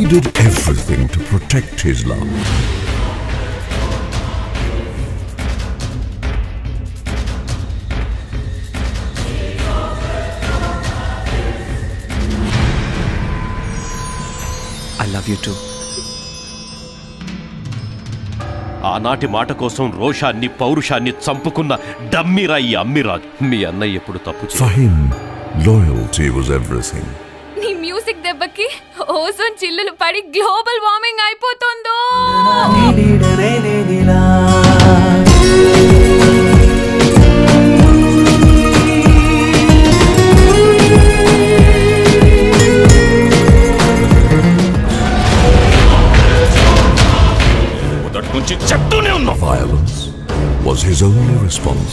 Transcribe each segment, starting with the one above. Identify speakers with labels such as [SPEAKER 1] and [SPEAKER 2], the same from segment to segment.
[SPEAKER 1] He did everything to protect his love.
[SPEAKER 2] I love you too
[SPEAKER 3] ఆనాటి మాట కోసం రోషాన్ని పౌరుషాన్ని చంపుకున్న డమ్మిరా ఈ అమ్మిరాజ్ మీ అన్నయ్య ఎప్పుడు తప్పు చేయలేదు.
[SPEAKER 1] For him, loyalty was everything.
[SPEAKER 4] నీ మ్యూజిక్ దెబ్బకి ఓజోన్ చిల్లులు పడి గ్లోబల్ వార్మింగ్ అయిపోతుందో
[SPEAKER 3] మొదటి నుంచి చెప్తూనే ఉన్నా
[SPEAKER 1] Violence was his only response.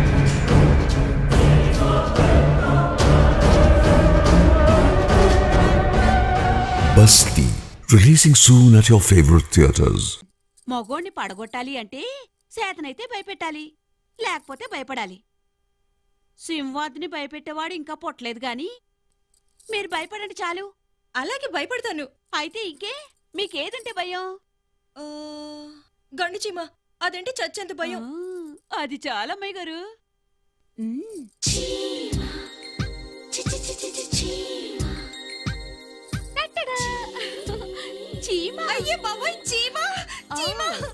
[SPEAKER 1] Basti, releasing soon at your favorite theaters.
[SPEAKER 5] మగోణ్ణి పడగొట్టాలి అంటే సేతనైతే భయపెట్టాలి లేకపోతే భయపడాలి సింహాద్ని భయపెట్టేవాడు ఇంకా పుట్టలేదు గాని మీరు భయపడండి చాలు
[SPEAKER 6] అలాగే భయపడతాను
[SPEAKER 5] అయితే ఇంకే మీకేదంటే భయం
[SPEAKER 6] ఆ, గండు చీమ అదంటే చచ్చేంత భయం
[SPEAKER 5] ఆ, అది చాలా అమ్మాయి గారు మ్మ్.
[SPEAKER 4] చీమ
[SPEAKER 6] అయ్యే బాబాయ్ చీమ చీమ